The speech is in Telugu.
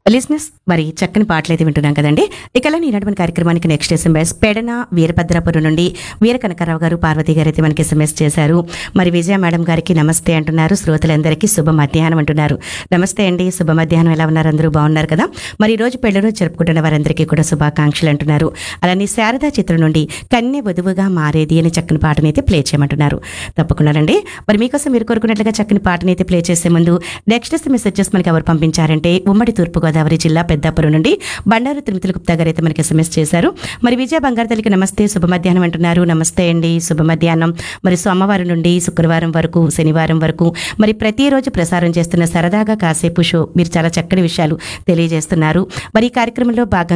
లిజినెస్ మరి చక్కని పాటలు అయితే వింటున్నాం కదండి ఇక అలానే ఈనాటి కార్యక్రమానికి నెక్స్ట్ ఎస్ఎంఎస్ పెడన వీరభద్రాపురం నుండి వీర కనకారావు గారు పార్వతి గారు అయితే మనకి ఎస్ఎంఎస్ చేశారు మరి విజయ మేడం గారికి నమస్తే అంటున్నారు శ్రోతలందరికీ శుభ మధ్యాహ్నం అంటున్నారు నమస్తే అండి శుభ మధ్యాహ్నం ఎలా ఉన్నారు అందరూ బాగున్నారు కదా మరి ఈ రోజు పెళ్లి రోజు జరుపుకుంటున్న వారందరికీ కూడా శుభాకాంక్షలు అంటున్నారు అలానే శారదా చిత్రం నుండి కన్నె వధువుగా మారేది అని చక్కని పాటని అయితే ప్లే చేయమంటున్నారు తప్పకుండానండి మరి మీకోసం మీరు కోరుకున్నట్లుగా చక్కని పాటని అయితే ప్లే చేసే ముందు నెక్స్ట్ ఎస్ఎంఎస్ వచ్చేసి మనకి ఎవరు పంపించారంటే ఉమ్మడి తూర్పుగోదావరి జిల్లా పెద్దాపురం నుండి బండారు తిరుమతుల గుప్తా గారు అయితే మనకి ఎస్ఎంఎస్ చేశారు మరి విజయ బంగారు తల్లికి నమస్తే శుభ మధ్యాహ్నం అంటున్నారు నమస్తే అండి శుభ మధ్యాహ్నం మరి సోమవారం నుండి శుక్రవారం వరకు శనివారం వరకు మరి ప్రతిరోజు ప్రసారం చేస్తున్న సరదాగా కాసేపు షో మీరు చాలా చక్కని విషయాలు తెలియజేస్తున్నారు మరి ఈ కార్యక్రమంలో భాగంగా